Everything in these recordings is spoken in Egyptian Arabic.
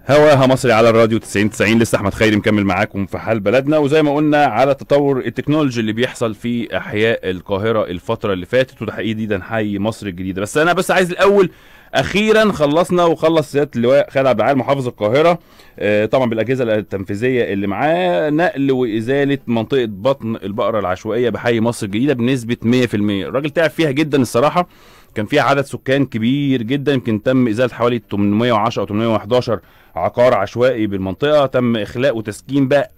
هواها مصري على الراديو 90 90 لسه احمد خيري مكمل معاكم في حال بلدنا وزي ما قلنا على تطور التكنولوجي اللي بيحصل في احياء القاهره الفتره اللي فاتت وده تحديدا حي مصر الجديده بس انا بس عايز الاول اخيرا خلصنا وخلص سياده اللواء خالد عبد العال محافظ القاهره آه، طبعا بالاجهزه التنفيذيه اللي معاه نقل وازاله منطقه بطن البقره العشوائيه بحي مصر الجديده بنسبه 100% الراجل تعب فيها جدا الصراحه كان فيها عدد سكان كبير جدا يمكن تم ازاله حوالي 810 او 811 عقار عشوائي بالمنطقه تم اخلاء وتسكين بقى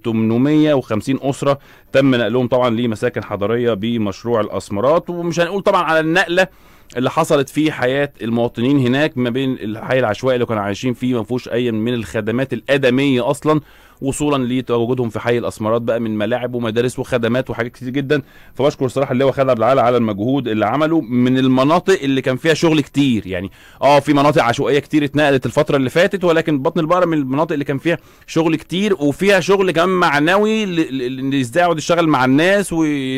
1850 اسره تم نقلهم طبعا لمساكن حضريه بمشروع الاسمرات ومش هنقول طبعا على النقله اللي حصلت في حياه المواطنين هناك ما بين الحي العشوائي اللي كانوا عايشين فيه ما فيهوش اي من الخدمات الادميه اصلا وصولا لتواجدهم في حي الاسمرات بقى من ملاعب ومدارس وخدمات وحاجات كتير جدا فبشكر الصراحه اللي هو خالد عبد العال على المجهود اللي عمله من المناطق اللي كان فيها شغل كتير يعني اه في مناطق عشوائيه كتير اتنقلت الفتره اللي فاتت ولكن بطن البقره من المناطق اللي كان فيها شغل كتير وفيها شغل كمان معنوي ان ازاي يقعد يشتغل مع الناس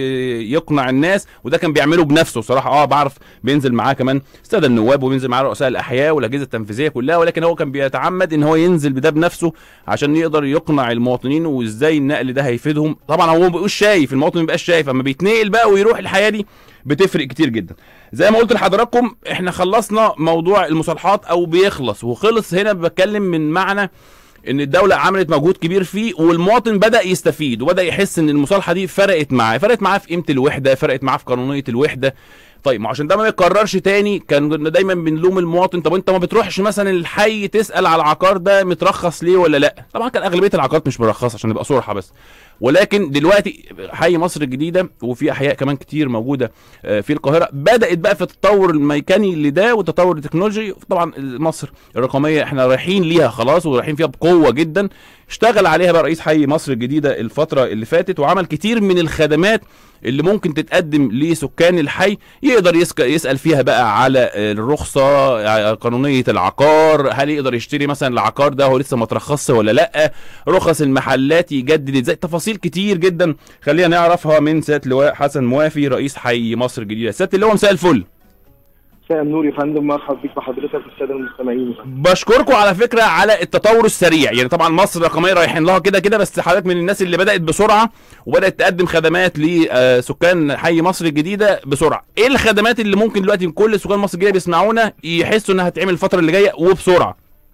ويقنع الناس وده كان بيعمله بنفسه صراحه اه بعرف بينزل معاه كمان الساده النواب وبينزل معاه رؤساء الاحياء والاجهزه التنفيذيه كلها ولكن هو كان بيتعمد ان هو ينزل بده بنفسه عشان يقدر يقنع المواطنين وازاي النقل ده هيفيدهم طبعا هو ما بيبقاش شايف المواطن ما بيبقاش شايف اما بيتنقل بقى ويروح الحياه دي بتفرق كتير جدا زي ما قلت لحضراتكم احنا خلصنا موضوع المصالحات او بيخلص وخلص هنا بتكلم من معنى ان الدوله عملت مجهود كبير فيه والمواطن بدا يستفيد وبدا يحس ان المصالحه دي فرقت معاه فرقت معاه في قيمه الوحده فرقت معاه في قانونيه الوحده طيب ما عشان ده ما يتكررش تاني كان دايما بنلوم المواطن طب انت ما بتروحش مثلا الحي تسال على العقار ده مترخص ليه ولا لا طبعا كان اغلبيه العقارات مش مرخصه عشان نبقى صراحه بس ولكن دلوقتي حي مصر الجديده وفي احياء كمان كتير موجوده في القاهره بدات بقى في التطور الميكاني لده والتطور التكنولوجي طبعا مصر الرقميه احنا رايحين ليها خلاص ورايحين فيها بقوه جدا اشتغل عليها بقى رئيس حي مصر الجديده الفتره اللي فاتت وعمل كتير من الخدمات اللي ممكن تتقدم لسكان الحي يقدر يسال فيها بقى على الرخصه قانونيه العقار هل يقدر يشتري مثلا العقار ده هو لسه ما ترخصش ولا لا رخص المحلات يجدد ازاي تفاصيل كتير جدا خلينا نعرفها من سياده اللواء حسن موافي رئيس حي مصر الجديده سياده اللواء مساء الفل مساء النور يا فندم مرحبا بيك بحضرتك والساده المستمعين بشكركم على فكره على التطور السريع يعني طبعا مصر الرقميه رايحين لها كده كده بس حضرتك من الناس اللي بدات بسرعه وبدات تقدم خدمات لسكان حي مصر الجديده بسرعه ايه الخدمات اللي ممكن دلوقتي كل سكان مصر الجديده بيسمعونا يحسوا انها هتتعمل الفتره اللي جايه وبسرعه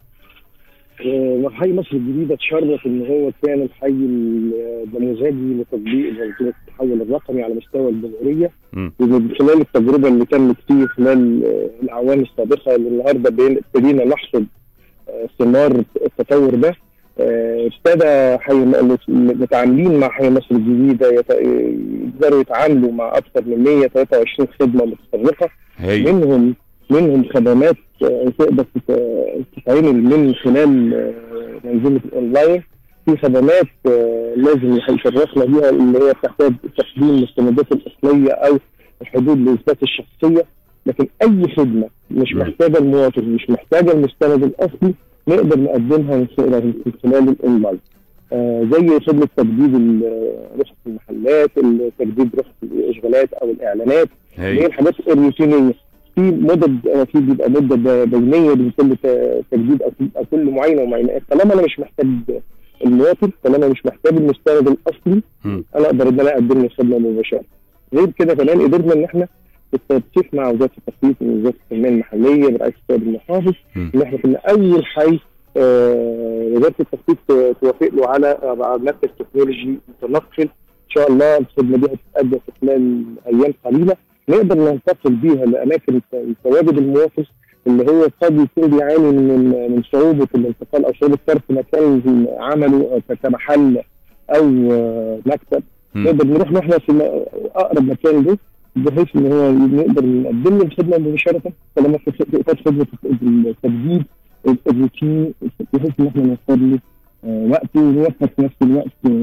حي مصر الجديدة تشرف ان هو كان الحي النموذجي لتطبيق منظومة التحول الرقمي على مستوى الجمهورية ومن خلال التجربة اللي تمت فيه خلال الاعوام السابقة النهارده ابتدينا نحصد ثمار التطور ده ابتدى حي متعاملين مع حي مصر الجديدة يقدروا يتعاملوا مع اكثر من 123 خدمة متفرقة منهم منهم خدمات تقدر تتعمل من خلال منظومه الاونلاين في خدمات لازم يشرفنا بيها اللي هي بتحتاج تقديم المستندات الاصليه او الحدود لاثبات الشخصيه لكن اي خدمه مش محتاجه المواطن مش محتاجه المستند الاصلي نقدر نقدمها من خلال الاونلاين آه زي خدمه تجديد رخص المحلات تجديد رخص الاشغالات او الاعلانات اللي هي الحاجات الروتينيه في مدد في بيبقى مده بينيه بيتم تجديد او كل معاينه ومعاينات طالما انا مش محتاج المواطن طالما مش محتاج المستند الاصلي انا اقدر ان انا اقدم له الخدمه مباشره غير كده كمان قدرنا ان احنا بالتنسيق مع وزاره التخطيط ووزاره التنميه المحليه برئاسه السيد المحافظ ان احنا كنا اول حي آه وزاره التخطيط توافق له على مركز تكنولوجي متنقل ان شاء الله الخدمه دي هتتقدم في خلال ايام قليله نقدر ننتقل بيها لاماكن تواجد المواطن اللي هو قد يكون بيعاني من من صعوبه الانتقال او صعوبه صرف مكان عمله كمحل او مكتب نقدر نروح نحن في اقرب مكان له بحيث ان هو نقدر نقدم له الخدمه مباشره طالما في اطار خدمه التجديد الروتيني بحيث ان احنا نوفر له وقته ونوفر في نفس الوقت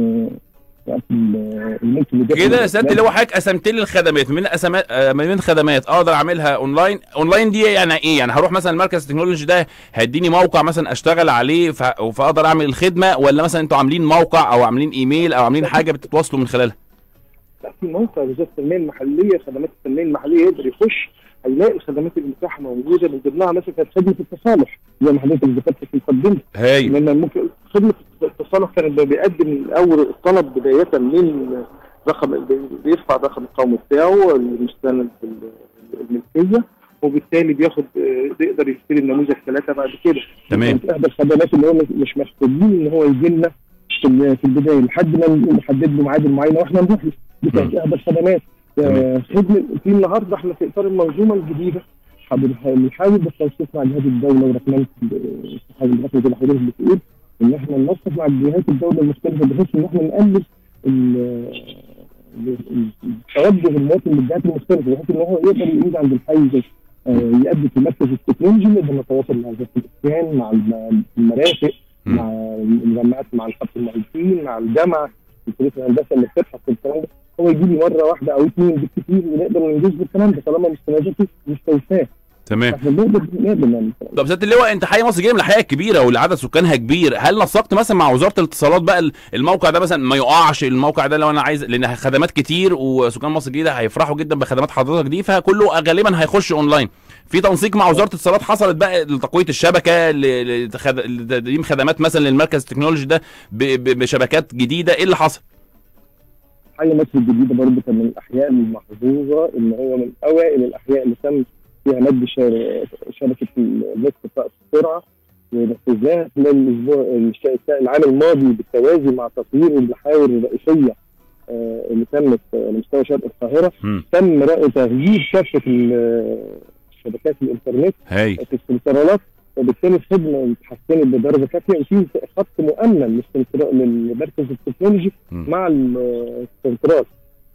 كده يا سياده اللي هو حضرتك قسمت لي الخدمات من قسمات من خدمات اقدر اعملها اونلاين اونلاين دي يعني ايه يعني هروح مثلا المركز التكنولوجي ده هيديني موقع مثلا اشتغل عليه فاقدر اعمل الخدمه ولا مثلا انتوا عاملين موقع او عاملين ايميل او عاملين حاجه بتتواصلوا من خلالها لا في موقع وزاره التنميه المحليه خدمات التنميه المحليه يقدر يخش هيلاقي الخدمات المتاحه موجوده من ضمنها مثلا كانت خدمه التصالح زي ما حضرتك ذكرت في المقدمه هاي لان ممكن خدمه التصالح كان بيقدم اول الطلب بدايه من رقم بيرفع الرقم القومي بتاعه المستند الملكيه وبالتالي بياخد يقدر يشتري النموذج ثلاثه بعد كده تمام كانت احدى الخدمات اللي هو مش محتاجين ان هو يجي لنا في ال- في البدايه لحد ما نحدد له ميعاد المعاينه واحنا نروح له دي كانت احدى الخدمات تمام. آه، خدمه في النهارده احنا في اطار المنظومه الجديده حاضر- بنحاول بالتنسيق مع جهات الدوله ورحمن الاتحاد الرقمي زي ما حضرتك بتقول ان احنا ننسق مع جهات الدوله المختلفه بحيث ان احنا نقلل ال- ال- توجه المواطن للجهات المختلفه بحيث ان هو يقدر يعيد عند الحي زي آه، يقدم في مركز التكنولوجي نقدر نتواصل مع وزاره الاسكان مع الم- المرافق مم. مع الجامعات مع الخط المهندسين مع الجامعه في كليه الهندسه اللي بتبحث في الكلام ده هو يجي لي مره واحده او اثنين بالكثير ونقدر ننجز له الكلام ده طالما مستنداته مستوفاه تمام احنا نقدر نقدر نعمل الكلام ده. طب سياده اللواء انت حي مصر جايه من الحقيقه الكبيره واللي عدد سكانها كبير هل نسقت مثلا مع وزاره الاتصالات بقى ال- الموقع ده مثلا ما يقعش الموقع ده لو انا عايز لان خدمات كتير وسكان مصر الجديده هيفرحوا جدا بخدمات حضرتك دي فكله غالبا هيخش اونلاين في تنسيق مع وزاره الاتصالات حصلت بقى لتقويه الشبكه ل- لتخد- لتقديم خدمات مثلا للمركز التكنولوجي ده ب- ب- بشبكات جديده ايه اللي حصل؟ حي مصر الجديده برضه كان من الاحياء المحظوظه ان هو من اوائل الاحياء اللي تم فيها مد شا- شبكه النت بتاعت السرعه ونفذناها خلال الاسبوع الش- العام الماضي بالتوازي مع تطوير المحاور الرئيسيه آه، اللي تمت على مستوى شرق القاهره مم. تم رأي تغيير كافه ال- شبكات الانترنت هاي في السنترالات وبالتالي الخدمه اتحسنت بدرجه كافيه وفي خط مؤمن للسنترا- للمركز التكنولوجي مم. مع ال- السنترال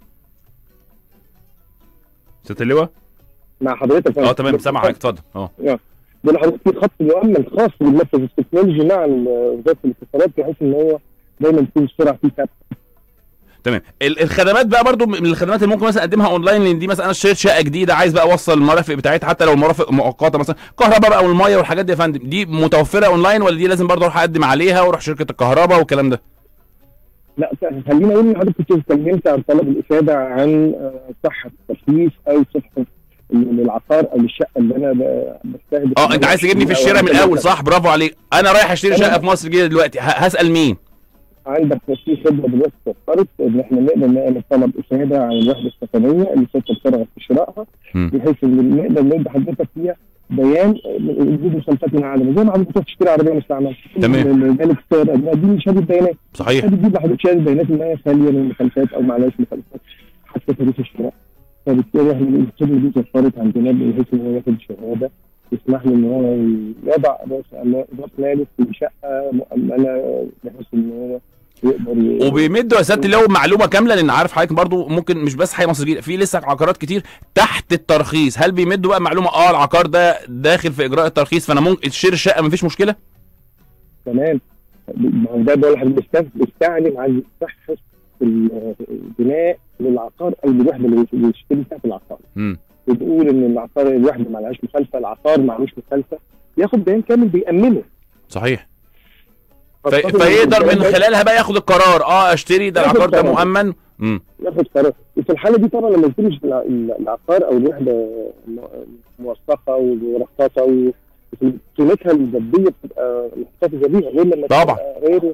سياده اللواء؟ مع حضرتك اه تمام سامعك اتفضل اه ده لحضرتك في خط مؤمن خاص بالمركز التكنولوجي مع ال- وزاره الاتصالات بحيث ان هو دايما تكون السرعه فيه ثابته تمام ال- الخدمات بقى برضو من الخدمات اللي ممكن مثلا اقدمها اونلاين لان دي مثلا انا اشتريت شقه جديده عايز بقى اوصل المرافق بتاعتها حتى لو المرافق مؤقته مثلا كهرباء بقى والميه والحاجات دي يا فندم دي متوفره اونلاين ولا دي لازم برضو اروح اقدم عليها واروح شركه الكهرباء والكلام ده لا ف- خلينا اقول ان حضرتك كنت اتكلمت عن طلب الافاده عن آه، صحه الترخيص او صحه للعقار او للشقه اللي انا ب- بستهدف اه انت عايز تجيبني في الشراء من الاول صح برافو عليك انا رايح اشتري أنا- شقه في مصر الجديده دلوقتي ه- هسال مين عندك في خدمه دلوقتي توفرت ان احنا نقدر نعمل طلب افاده عن الوحده السكنيه اللي ست بترغب في شرائها مم. بحيث ان نقدر ندي حضرتك فيها بيان وجود مخالفات من العالم زي ما حضرتك بتروح تشتري عربيه مستعمله تمام. ذلك السعر دي شهاده بيانات صحيح هذه بتجيب لحضرتك شهاده بيانات ان هي خاليه من المخالفات او معلهاش مخالفات حتى تاريخ الشراء فبالتالي احنا الخدمه دي توفرت عندنا بحيث ان هو ياخد شهاده يسمح له ان هو يضع راس راس ماله في شقه مؤمنه بحيث ان هو يقدر ي- وبيمدوا يا سياده اللواء معلومه كامله لان عارف حضرتك برضو ممكن مش بس حي مصر الجديده في لسه عقارات كتير تحت الترخيص هل بيمدوا بقى معلومه اه العقار ده داخل في اجراء الترخيص فانا ممكن اشتري الشقه مفيش مشكله تمام ما هو ده بقول لحضرتك بيست- بيستعلم عن صحه البناء للعقار او الوحده اللي بيشتري فيها في العقار امم بتقول ان العقار الوحده ما لهاش مخالفه العقار ما عليهوش مخالفه ياخد بيان كامل بيأمنه صحيح في... فأعتقد فيقدر إن من البيان ده خلالها بقى ياخد القرار اه اشتري ده ياخد العقار ده قرار. مؤمن امم ياخد قرار وفي الحاله دي طبعا لما يكونش الع- العقار او الوحده م- موثقه ومرخصه وقيمتها الماديه بتبقى محتفظه بيها غير لما طبعا. تبقى غير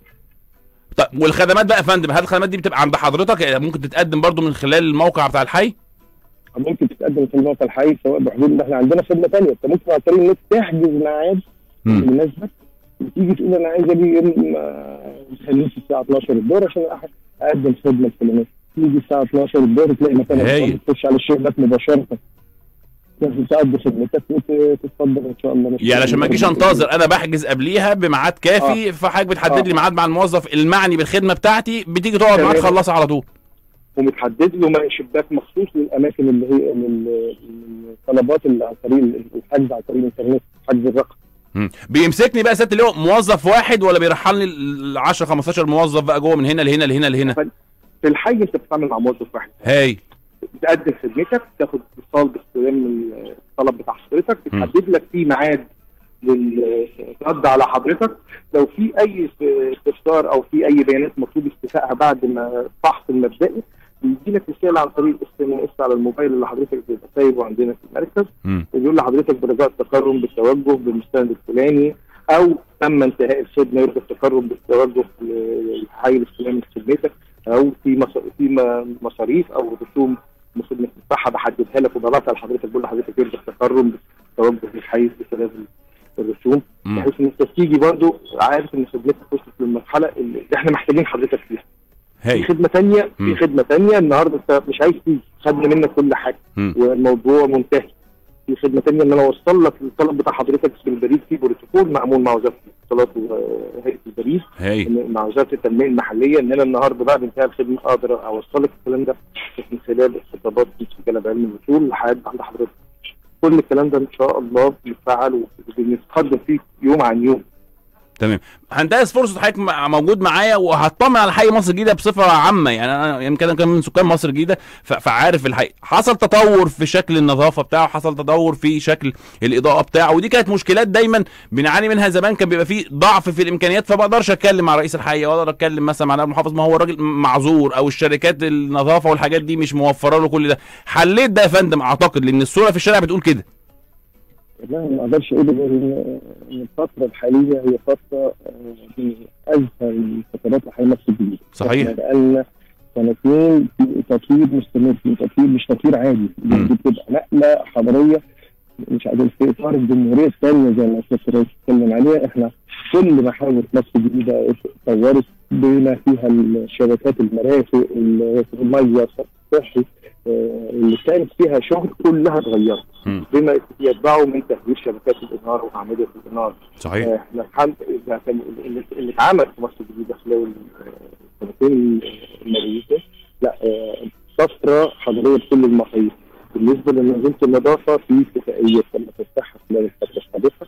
طيب والخدمات بقى يا فندم هل الخدمات دي بتبقى عند حضرتك يعني ممكن تتقدم برضو من خلال الموقع بتاع الحي ممكن تتقدم في الموقع الحي سواء بحدود ان احنا عندنا خدمه ثانيه انت ممكن على طريق النت تحجز ميعاد مم. يناسبك وتيجي تقول انا عايز اجي يوم آه، الخميس الساعه 12 الظهر عشان أح- اقدم خدمه الفلانيه تيجي الساعه 12 الظهر تلاقي مكان هايل. تخش على الشغلات مباشره تقضي خدمتك وتتفضل ان شاء الله يعني عشان ما اجيش انتظر انا بحجز قبليها بميعاد كافي فحضرتك بتحدد لي آه. ميعاد مع الموظف المعني بالخدمه بتاعتي بتيجي تقعد معاه تمام. تخلصها على طول ومتحدد له ما- شباك مخصوص للاماكن اللي هي لل- للطلبات اللي عن طريق الحجز عن طريق الانترنت حجز الرقم مم. بيمسكني بقى سياده اللواء موظف واحد ولا بيرحلني ال 10 15 موظف بقى جوه من هنا لهنا لهنا لهنا في الحي انت بتتعامل مع موظف واحد هاي بتقدم خدمتك تاخد اتصال باستلام الطلب بتاع حضرتك بتحدد لك فيه ميعاد للرد على حضرتك لو في اي استفسار او في اي بيانات مطلوب استيفائها بعد ما الفحص المبدئي بيجي لك رساله عن طريق اس ام اس على الموبايل اللي حضرتك بيبقى سايبه عندنا في المركز مم. وبيقول لحضرتك برجاء التكرم بالتوجه بالمستند الفلاني او تم انتهاء الخدمه يرجى التكرم بالتوجه للحي الاستلام الخدمتك او في مص- في م- مصاريف او رسوم المفروض انك تدفعها بحددها لك وببعتها لحضرتك بقول لحضرتك يرجى التكرم بالتوجه للحي استلام الرسوم مم. بحيث ان انت تيجي برضه عارف ان خدمتك وصلت للمرحله اللي احنا محتاجين حضرتك فيها. في هاي خدمه ثانيه مم. في خدمه ثانيه النهارده انت مش عايز تيجي خدنا منك كل حاجه مم. والموضوع منتهي في خدمه ثانيه ان انا اوصل لك الطلب بتاع حضرتك بالبريد في بروتوكول معمول مع وزاره الاتصالات وهيئه البريد هاي إن- مع وزاره التنميه المحليه ان انا النهارده بعد انتهاء الخدمه اقدر اوصل لك الكلام ده من خلال الخطابات في سجل بعلم الوصول لحد عند حضرتك كل الكلام ده ان شاء الله بيتفعل وبنتقدم فيه يوم عن يوم تمام هنتهز فرصه حضرتك مع- موجود معايا وهطمن على حي مصر الجديده بصفه عامه يعني انا يمكن انا كان من سكان مصر الجديده ف- فعارف الحي حصل تطور في شكل النظافه بتاعه حصل تطور في شكل الاضاءه بتاعه ودي كانت مشكلات دايما بنعاني منها زمان كان بيبقى في ضعف في الامكانيات فما اقدرش اتكلم مع رئيس الحي ولا اقدر اتكلم مثلا مع نائب المحافظ ما هو الراجل معذور او الشركات النظافه والحاجات دي مش موفره له كل ده حليت ده يا فندم اعتقد لان الصوره في الشارع بتقول كده لا ما اقدرش اقول ان إن الفتره الحاليه هي فتره آه، من ازهى الفترات لحي مصر الجديده صحيح. احنا بقالنا سنتين في تطوير مستمر في تطوير مش تطوير عادي مم. دي بتبقى نقله حضاريه مش عارف في اطار الجمهوريه الثانيه زي ما السيد الرئيس اتكلم عليها احنا كل محاور مصر الجديده اتطورت بما فيها الشبكات المرافق الميه الصحي آه، اللي كانت فيها شغل كلها اتغيرت مم. بما يتبعه من تهوير شبكات الانهار واعمده الانهار صحيح آه، احنا الحمد لله كان اللي اللي اتعمل في مصر الجديده خلال السنتين الماضيين لا آه، طفره حضاريه بكل المقاييس بالنسبه لمنظومه النظافه في اتفاقيه تم تفتحها خلال الفتره السابقه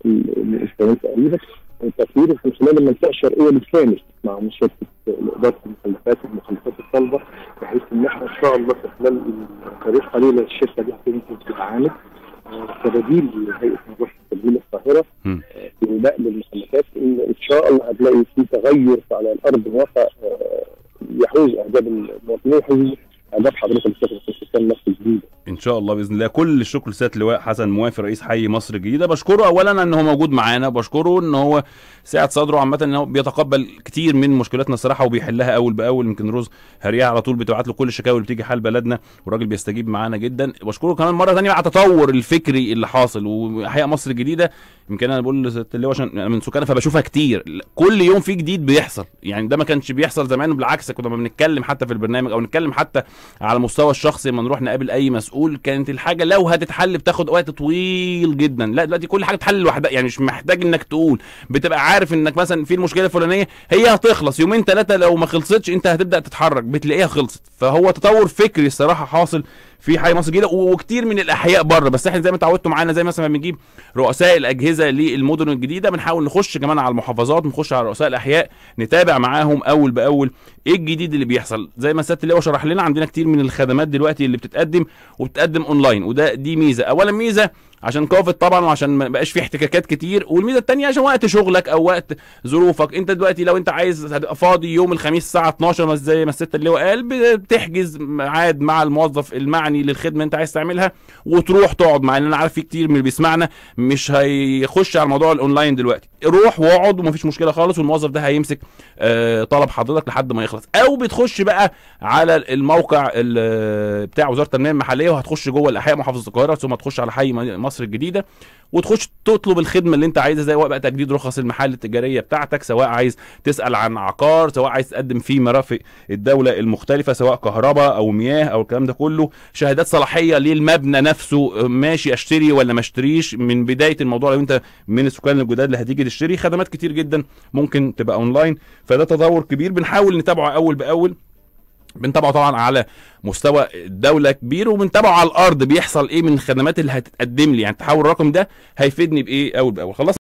ال- السنه تقريبا التطوير من خلال المنطقه الشرقيه بالكامل مع مشاركه اداره المخلفات والمخلفات الصلبه بحيث ان احنا ان شاء الله في خلال تاريخ قليل الشركه دي هتنزل تتعامل آه، كبديل لهيئه نظافه تبديل القاهره مم. آه، في وباء للمخلفات ان ان شاء الله هتلاقي في تغير على الارض واقع آه، يحوز اعجاب المواطنين ويحوز اعجاب حضرتك السفر في السكان مصر الجديده ان شاء الله باذن الله كل الشكر لسياده اللواء حسن موافي رئيس حي مصر الجديده بشكره اولا ان هو موجود معانا بشكره ان هو ساعة صدره عامه ان هو بيتقبل كتير من مشكلاتنا الصراحه وبيحلها اول باول يمكن روز هريا على طول بتبعت له كل الشكاوي اللي بتيجي حال بلدنا والراجل بيستجيب معانا جدا بشكره كمان مره ثانيه على التطور الفكري اللي حاصل وحقيقه مصر الجديده يمكن انا بقول لسياده اللواء عشان انا من سكانها فبشوفها كتير كل يوم في جديد بيحصل يعني ده ما كانش بيحصل زمان بالعكس كنا لما بنتكلم حتى في البرنامج او نتكلم حتى على المستوى الشخصي لما نروح نقابل اي مسؤول كانت الحاجه لو هتتحل بتاخد وقت طويل جدا لا دلوقتي كل حاجه بتحل لوحدها يعني مش محتاج انك تقول بتبقى عارف انك مثلا في المشكله الفلانيه هي هتخلص يومين ثلاثه لو ما خلصتش انت هتبدا تتحرك بتلاقيها خلصت فهو تطور فكري الصراحه حاصل في حي مصر الجديده وكتير من الاحياء بره بس احنا زي ما اتعودتوا معانا زي مثلا ما بنجيب رؤساء الاجهزه للمدن الجديده بنحاول نخش كمان على المحافظات نخش على رؤساء الاحياء نتابع معاهم اول باول ايه الجديد اللي بيحصل زي ما سياده اللواء شرح لنا عندنا كتير من الخدمات دلوقتي اللي بتتقدم وبتتقدم اونلاين وده دي ميزه اولا ميزه عشان كوفيد طبعا وعشان ما بقاش في احتكاكات كتير والميزه الثانيه عشان وقت شغلك او وقت ظروفك انت دلوقتي لو انت عايز هتبقى فاضي يوم الخميس الساعه 12 مثلا زي ما الست اللواء قال بتحجز ميعاد مع الموظف المعني للخدمه اللي انت عايز تعملها وتروح تقعد مع ان انا عارف في كتير من اللي بيسمعنا مش هيخش على موضوع الاونلاين دلوقتي روح واقعد ومفيش مشكله خالص والموظف ده هيمسك آه، طلب حضرتك لحد ما يخلص او بتخش بقى على الموقع ال- بتاع وزاره التنميه المحليه وهتخش جوه الاحياء محافظه القاهره ثم تخش على حي مصر الجديده وتخش تطلب الخدمه اللي انت عايزها زي بقى تجديد رخص المحل التجاريه بتاعتك سواء عايز تسال عن عقار سواء عايز تقدم في مرافق الدوله المختلفه سواء كهرباء او مياه او الكلام ده كله شهادات صلاحيه للمبنى نفسه ماشي اشتري ولا ما اشتريش من بدايه الموضوع لو انت من السكان الجداد اللي هتيجي تشتري خدمات كتير جدا ممكن تبقى اونلاين فده تطور كبير بنحاول نتابعه اول باول بنتابعه طبعا على مستوى الدوله كبير وبنتابعه على الارض بيحصل ايه من الخدمات اللي هتتقدم لي يعني تحول الرقم ده هيفيدني بايه اول باول خلاص